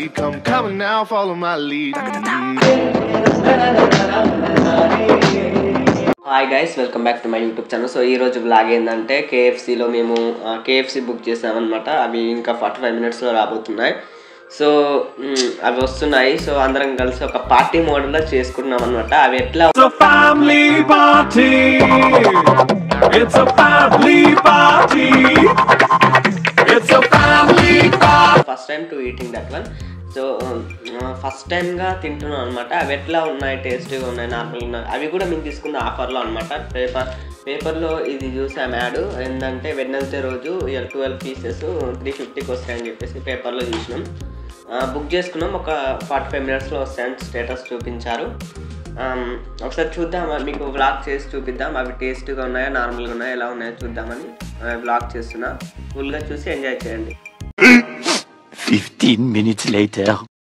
lead. Come, come now, follow my lead. Hi guys welcome back to my YouTube channel so ఈ రోజు blog ఏంటంటే కేఎఫ్సీలో మేము KFC book చేసామన్నమాట అవి ఇంకా ఫార్టీ ఫైవ్ మినిట్స్లో రాబోతున్నాయి సో మ్, అవి వస్తున్నాయి సో అందరం కలిసి ఒక పార్టీ మోడల్లో చేసుకుంటున్నాం అనమాట అవి ఎట్లా It's a family party. It's a family party. It's a family party. First time to eating that one so first టైంగా తింటున్నాం అనమాట అవి ఎట్లా ఉన్నాయి టేస్టీగా ఉన్నాయి నార్మల్ ఉన్నాయి అవి కూడా మేము తీసుకున్న ఆఫర్లో అనమాట పేపర్ పేపర్లో ఇది చూసాం యాడ్ ఏంటంటే వెడ్నెస్డే రోజు ట్వెల్వ్ పీసెస్ త్రీ ఫిఫ్టీకి వస్తాయని చెప్పేసి పేపర్లో చూసినాం బుక్ చేసుకున్నాం ఒక ఫార్టీ ఫైవ్ మినిట్స్లో వస్తాయని స్టేటస్ చూపించారు ఆమ్, ఒకసారి చూద్దాం మీకు వ్లాగ్ చేసి చూపిద్దాం అవి టేస్ట్గా ఉన్నాయా నార్మల్గా ఉన్నాయా ఎలా ఉన్నాయో చూద్దామని వ్లాగ్ చేస్తున్నా ఫుల్గా చూసి ఎంజాయ్ చేయండి 15 minutes later.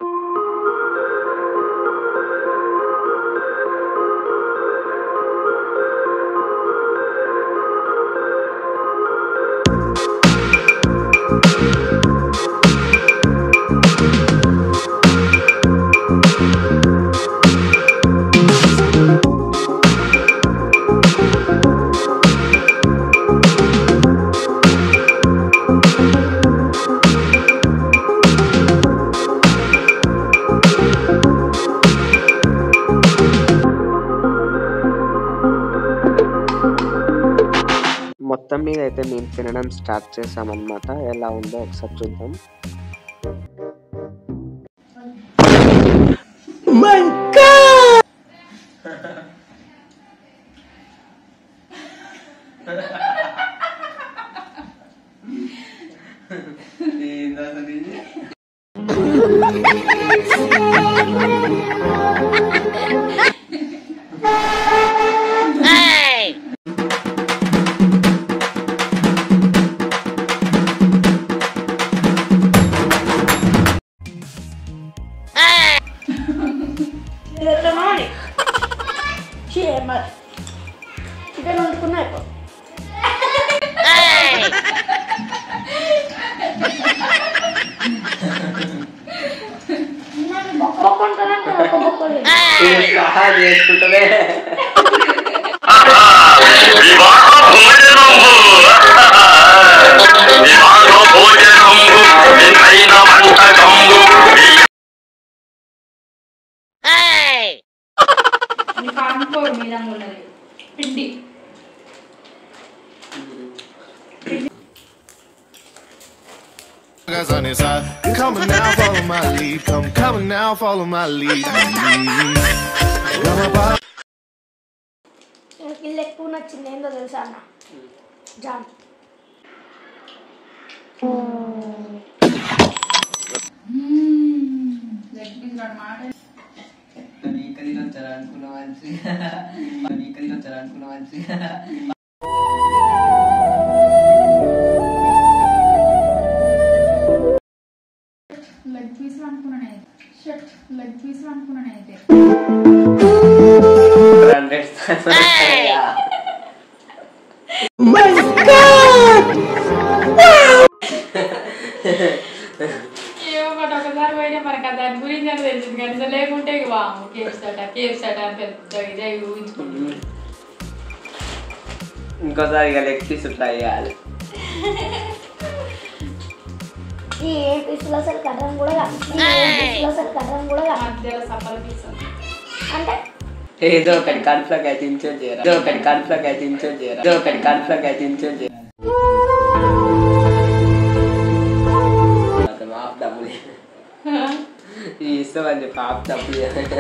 మొత్తం మీద అయితే మేము తినడం స్టార్ట్ చేసామన్నమాట ఎలా ఉందో ఒకసారి చూద్దాం ఎట్లనోని మరి చికెన్ వండుకున్నా అయిపో బొక్క ఉంటుందంటే ఒక బొక్క లేదు. చేసుకుంటే నీకు అనుకోరు మీద ఉన్నది పిండి Guys on his side. Come now, follow my lead. Come, come now, follow my lead. Come up, నాకు ఇల్లు ఎక్కువ నచ్చింది ఏందో తెలుసా అన్న జాన్ లెగ్ పీసులు అనుకున్నాను అయితే షర్ట్ లెగ్ పీసులు అనుకున్నాను అయితే ఏమో ఒకటి ఒకసారి పోయినా మనకు ఆ దాని గురించి అని తెలిసింది కానీ అసలు లేకుంటే ఇక వాము కేప్సట కేప్సట అని పెద్ద ఇదే ఊహించుకుంటుంది ఇంకోసారి ఇక లెగ్ పీస్ ట్రై చేయాలి ఈ ఏ పీసులు అసలు కట్టడం కూడా కాదు. ఈ ఏ పీసులు అసలు కట్టడం కూడా కాదు. మధ్యలో సప్పల పీసు అంటే ఏదో ఒకటి కడుపులోకి అయితే ఇంచో చేయరా ఏదో ఒకటి కడుపులోకి అయితే ఇంచో చేయరా ఏదో ఒకటి కడుపులోకి అయితే ఇంచో చేయరా అతను ఆఫ్ డబ్బులు ఈ ఇస్తామని చెప్పి ఆఫ్ డబ్బులు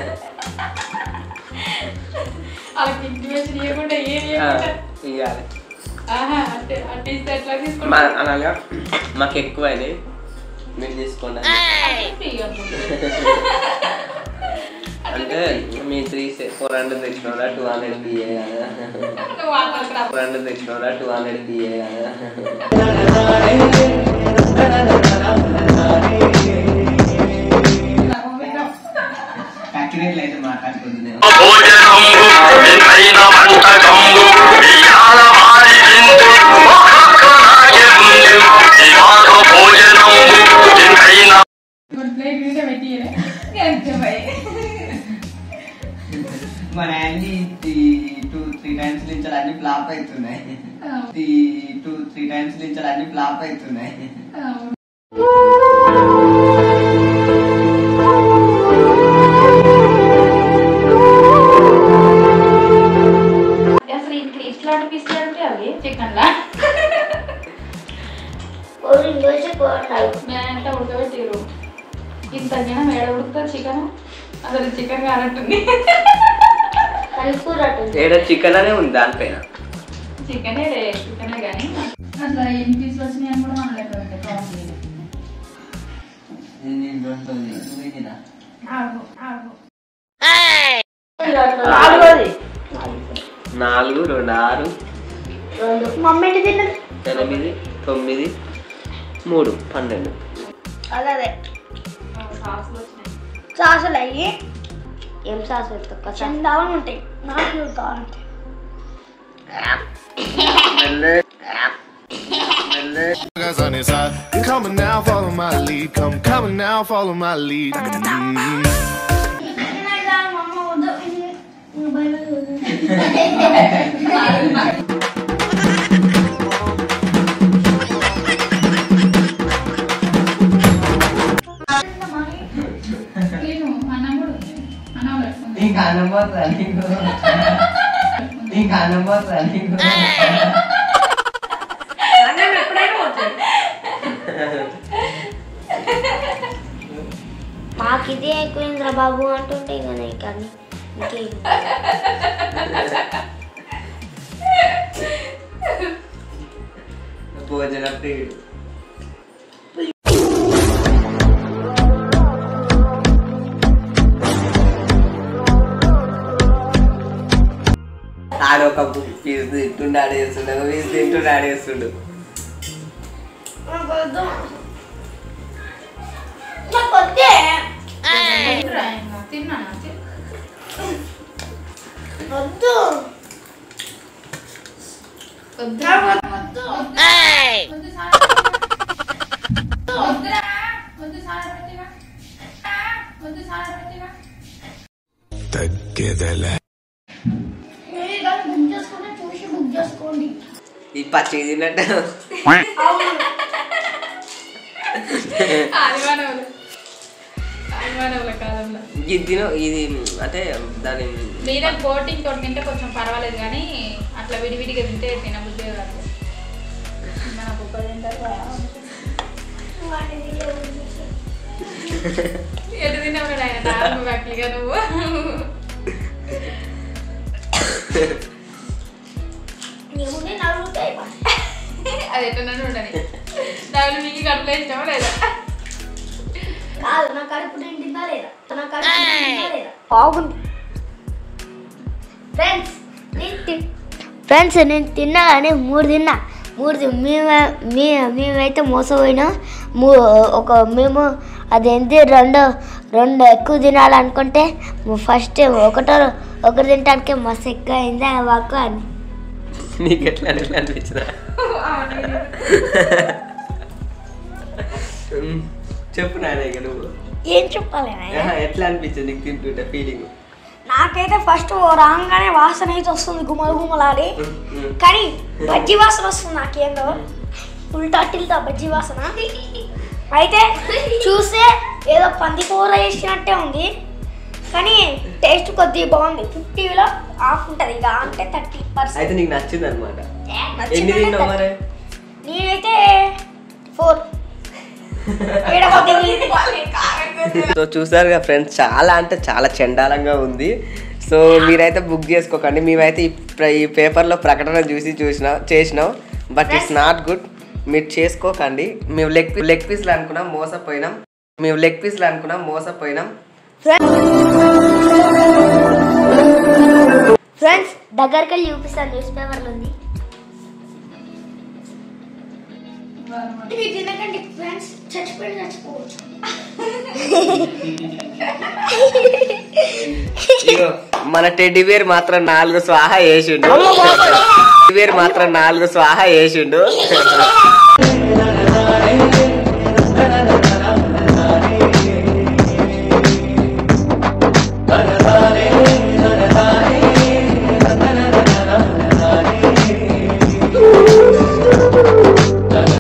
వాళ్ళకి ఇంటిమేషన్ ఇవ్వకుండా ఏం ఆ, ఇవ్వకుండా ఇవ్వాలి ఆహా అంటే అంటే ఇస్తే ఎట్లా మా తీసుకుంటారు అనగా మాకు ఎక్కువైనాయి మీరు తీసుకోండి ఫ్రీ అనుకుంటుంది అంటే మీ త్రీ ఫోర్ హండ్రెడ్ తెచ్చిన వాళ్ళ టూ హండ్రెడ్ బిఏ కదా వాళ్ళకి అక్కడ ఫోర్ హండ్రెడ్ తెచ్చిన వాళ్ళ టూ హండ్రెడ్ బిఏ కదా ఫ్యాక్టరీ అయితే మాట్లాడుకుంటున్నాను ప్లేట్ నిండా ఫ్లాప్ అవుతున్నాయి టూ త్రీ టైమ్స్ నుంచి అన్ని ఫ్లాప్ అవుతున్నాయి అసలు ఇట్లా ఇట్లాంటి పీసులు అంటే అవి చికెన్ లా ఓ ఇంగ్లీష్ కోటాలు మేమంతా ఉడకబెట్టిరు ఇంత గిన మేడ ఉడుకుతుంది చికెన్ అసలు చికెన్ కానట్టుంది కలిపూరట్టు ఏదో చికెన్ అనే ఉంది దానిపైన చికెనే రే చికెనే కానీ అట్లా ఎన్ని పీసులు వచ్చినాయి అని కూడా మనం లెక్క పెట్టే ప్రాబ్లం ఆగు ఆగు నాలుగోది నాలుగు రెండు ఆరు రెండు మమ్మీ ఎన్ని తిన్నది ఎనిమిది తొమ్మిది మూడు పన్నెండు అదే అదే సాసులు వచ్చినాయి సాసులు అయ్యి ఏం సాసు పెడతా చందావని ఉంటాయి నాకు కావాలంటే Guys on his side. Come coming now, follow my lead. Come coming now, follow my lead. Mm. నేను అన్నం కూడా ఉంది అన్నం పెట్టుకుంది ఇంకా అనుభవం నీకు ఇంకా అనుభవం నీకు మాకు ఇదే ఎక్కువైందిరా బాబు అంటుంటే ఇక నేను కానీ ఇంకేం భోజన ప్రియుడు ఆడొక పీస్ తింటుండే ఆడేస్తుండు ఒక పీస్ తింటుండే ఆడేస్తుండు నాకు వద్దే తిన్నాను వద్దు వద్దురా వద్దు వద్దు సార్ వద్దురా వద్దు సార్ పెట్టినా వద్దు సార్ పెట్టినా మీరు కానీ బుక్ చేసుకుంటే చూసి బుక్ చేసుకోండి ఈ పచ్చి తిన్నట్టు ఆదివానవులు ఆదివానవుల కాలంలో ఇది తిను ఇది అంటే దాని మీద కోటింగ్ తోటి తింటే కొంచెం పర్వాలేదు కానీ అట్లా విడివిడిగా తింటే తినబుద్ధి కాదు మన కుక్క తింటారు ఎటు తిన్నావు ఆయన నాలుగు బాకీగా నువ్వు ఏముంది నలుగుతాయి అది ఎట్టున్నాను ఉండని నవ్వులు మీకు కడుపులో ఇష్టమా లేదా కాదు నా కడుపు నిండిందా లేదా నా కడుపు నిండిందా లేదా బాగుంది ఫ్రెండ్స్ నేను తి- ఫ్రెండ్స్ నేను తిన్నా కానీ మూడు తిన్నా మూడు తి- మేము మీ మేమైతే మోసపోయినాం మూ ఒక మేము అదేంటి రెండో రెండు ఎక్కువ తినాలనుకుంటే ఫస్ట్ ఒకటో ఒకటి తినడానికి మస్తు ఎక్కువ అయింది ఆ వాకు అని నీకు ఎట్లా ఎట్లా అనిపించిందా ఉమ్, చెప్పు నాయన ఇక నువ్వు ఏం చెప్పాలి నాయన? ఆహా, ఎట్లా అనిపించింది నీకు తింటుంటే ఫీలింగ్ నాకైతే ఫస్ట్ రాగానే వాసన అయితే వస్తుంది గుమ్మలు గుమ్మలాడి కానీ బజ్జీ వాసన వస్తుంది నాకేందో ఉల్టా టిల్టా బజ్జీ వాసన అయితే చూస్తే ఏదో పంది కూర చేసినట్టే ఉంది కానీ టేస్ట్ కొద్దిగా బాగుంది ఫిఫ్టీలో ఆఫ్ ఉంటుంది ఇక అంటే థర్టీ అయితే పర్సెంట్ నీకు నచ్చింది అనమాట ఎన్ని తిన్నావు మరి నేనైతే ఫోర్ సో చూసారుగా ఫ్రెండ్స్ చాలా అంటే చాలా చండాలంగా ఉంది సో మీరైతే బుక్ చేసుకోకండి మేమైతే ఈ ప్ర- ఈ పేపర్లో ప్రకటన చూసి చూసినాం చేసినాం బట్ ఇట్స్ నాట్ గుడ్ మీరు చేసుకోకండి మేము లెగ్ పీ లెగ్ పీస్లు అనుకున్నాం మోసపోయినాం మేము లెగ్ పీస్లు అనుకున్నాం మోసపోయినాం ఫ్రెండ్స్ దగ్గరికి వెళ్ళి చూపిస్తాను న్యూస్ పేపర్లో ఉంది ఇవి తినకండి ఫ్రెండ్స్ చచ్చిపోయి చచ్చిపోవచ్చు ఇగో మన టెడ్డి బేర్ మాత్రం నాలుగు స్వాహ వేసిండు టెడ్డి బేర్ మాత్రం నాలుగు స్వాహ వేసిండు